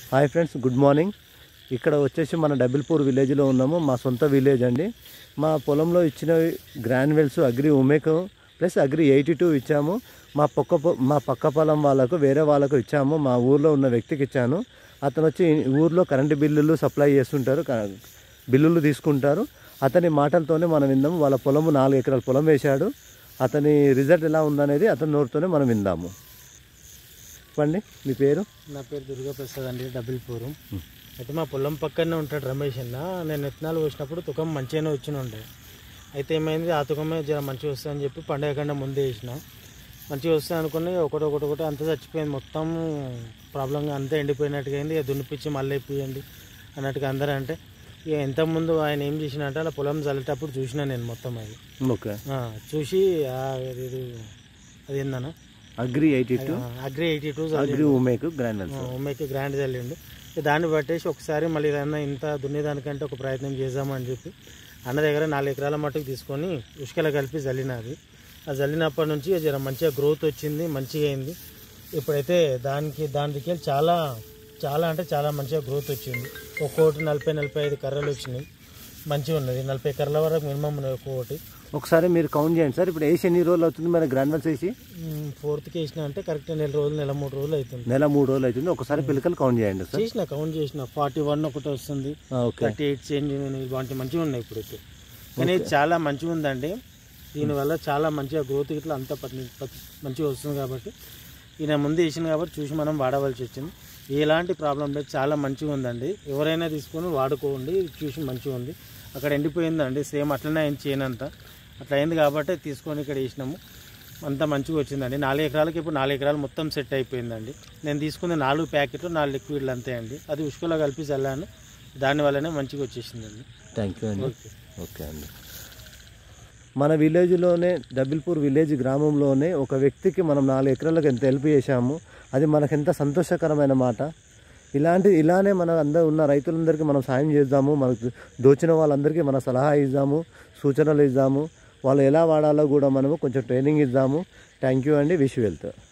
hi friends good morning ఇక్కడ వచ్చేసి మన డబుల్పూర్ విలేజ్లో ఉన్నాము మా సొంత విలేజ్ అండి మా పొలంలో ఇచ్చిన గ్రాన్వెల్స్ అగ్రి ఉమేక్ ప్లస్ అగ్రి ఎయిటీ టూ ఇచ్చాము మా పక్క పొ- మా పక్క పొలం వాళ్ళకు వేరే వాళ్ళకు ఇచ్చాము మా ఊర్లో ఉన్న వ్యక్తికి ఇచ్చాను అతను వచ్చి ఊర్లో కరెంటు బిల్లులు సప్లై చేస్తుంటారు క- బిల్లులు తీసుకుంటారు అతని మాటలతోనే మనం విందాము వాళ్ళ పొలము నాలుగు ఎకరాల పొలం వేశాడు అతని రిజల్ట్ ఎలా ఉందనేది అతని నోరుతోనే మనం విందాము చెప్పండి మీ పేరు నా పేరు దుర్గా ప్రసాద్ అండి డబుల్ పూరం అయితే మా పొలం పక్కనే ఉంటాడు రమేష్ అన్న నేను విత్తనాలు పోసినప్పుడు తుకం మంచిగానే వచ్చిన ఉండే అయితే ఏమైంది ఆ తుకమే జర మంచిగా వస్తుందని చెప్పి పండగ కన్నా ముందే వేసిన మంచిగా వస్తుంది అనుకుని ఒకటి ఒకటి ఒకటి అంతా చచ్చిపోయింది మొత్తం ప్రాబ్లంగా అంతా ఎండిపోయినట్టుగా అయింది ఇక దున్నిపించి మళ్ళీ వేపియండి అన్నట్టుగా అందరూ అంటే ఇక ఎంత ముందు ఆయన ఏం చేసినట్టే అలా పొలం చల్లేటప్పుడు చూసిన నేను మొత్తం అది ఓకే ఆ, చూసి ఆ, ఇది ఇది- అది ఏందన్నా agri eighty two agri eighty two agri ఉమేక్ గ్రాన్వెల్స్ ఉమ్మకి గ్రాండ్ చల్లిండు ఇక దాన్ని పట్టేసి ఒకసారి మళ్ళీ ఏదన్నా ఇంత దున్నేదానికంటే ఒక ప్రయత్నం చేద్దామని చెప్పి అన్న దగ్గర నాలుగు ఎకరాల మట్టుకు తీసుకొని ఉష్కల కలిపి చల్లినది ఆ చల్లినప్పటి నుంచి జర మంచిగా గ్రోత్ వచ్చింది మంచిగా అయింది ఇప్పుడైతే దానికి దానికి చాలా చాలా అంటే చాలా మంచిగా గ్రోత్ వచ్చింది ఒక్కోటి నలభై నలభై ఐదు కర్రలు వచ్చినాయి మంచిగా ఉన్నది నలభై కర్రల వరకు మినిమం ఉన్నాయి ఒక్కొక్కటి ఒకసారి మీరు కౌంట్ చేయండి సార్ ఇప్పుడు వేసి ఎన్ని రోజులు అవుతుంది మన గ్రాన్వెల్స్ వేసి ఫోర్త్కి వేసిన అంటే కరెక్ట్ నెల రోజులు నెల మూడు రోజులు అవుతుంది నెల మూడు రోజులు అవుతుంది ఒకసారి పిలకలు కౌంట్ చేయండి సార్ చేసిన కౌంట్ చేసిన ఫార్టీ వన్ ఒకటి వస్తుంది ఆ, ఓకే థర్టీ ఎయిట్ చేంజ్ ఇలాంటి మంచిగా ఉన్నాయి ఇప్పుడైతే కానీ ఇది చాలా మంచిగా ఉందండి దీనివల్ల చాలా మంచిగా గ్రోత్ ఇట్లా అంతా పత్తి- పత్తి మంచిగా వస్తుంది కాబట్టి ఈయన ముందు వేసిన కాబట్టి చూసి మనం వాడవలసి వచ్చింది ఎలాంటి ప్రాబ్లం లేదు చాలా మంచిగా ఉందండి ఎవరైనా తీసుకొని వాడుకోండి ఇది చూసి మంచిగా ఉంది అక్కడ ఎండిపోయిందండి సేమ్ అట్లనే అయింది చేయనంత అట్లా అయింది కాబట్టి తీసుకొని ఇక్కడ వేసినాము అంతా మంచిగా వచ్చిందండి నాలుగు ఎకరాలకి ఇప్పుడు నాలుగు ఎకరాలు మొత్తం సెట్ అయిపోయిందండి నేను తీసుకున్న నాలుగు ప్యాకెట్లు నాలుగు లిక్విడ్లు అంతే అండి అది ఉష్కలో కలిపి చల్లాను దానివల్లనే మంచిగా వచ్చేసిందండి థ్యాంక్ యూ అండి ఓకే ఓకే అండి మన విలేజ్లోనే డబిల్పూర్ విలేజ్ గ్రామంలోనే ఒక వ్యక్తికి మనం నాలుగు ఎకరాలకు ఎంత హెల్ప్ చేశాము అది మనకు ఎంత సంతోషకరమైన మాట ఇలాంటి ఇలానే మన అందరూ ఉన్న రైతులందరికీ మనం సాయం చేద్దాము మనకు దోచిన వాళ్ళందరికీ మన సలహా ఇద్దాము సూచనలు ఇద్దాము వాళ్ళు ఎలా వాడాలో కూడా మనము కొంచెం ట్రైనింగ్ ఇద్దాము థ్యాంక్ యూ అండి విష్ వెల్త్